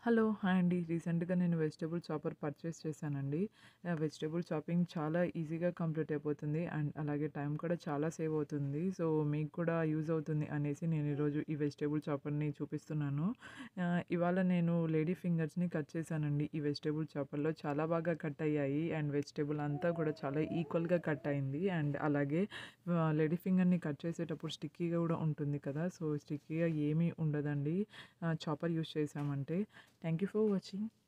hello hi అండి రీసెంట్గా నేను వెజిటేబుల్ చాపర్ పర్చేస్ చేశానండి వెజిటేబుల్ చాపింగ్ చాలా ఈజీగా కంప్లీట్ అయిపోతుంది అండ్ అలాగే టైం కూడా చాలా సేవ్ అవుతుంది సో మీకు కూడా యూజ్ అవుతుంది అనేసి నేను ఈరోజు ఈ వెజిటేబుల్ చాపర్ని చూపిస్తున్నాను ఆ, ఇవాళ నేను లేడీ ఫింగర్స్ని కట్ చేశానండి ఈ వెజిటేబుల్ చాపర్లో చాలా బాగా కట్ అయ్యాయి అండ్ వెజిటేబుల్ అంతా కూడా చాలా ఈక్వల్గా కట్ అయింది అండ్ అలాగే లేడీ ఫింగర్ని కట్ చేసేటప్పుడు స్టిక్కీగా కూడా ఉంటుంది కదా సో స్టిక్కీగా ఏమీ ఉండదండి చాపర్ యూస్ చేసామంటే థ్యాంక్ యూ ఫర్ వాచింగ్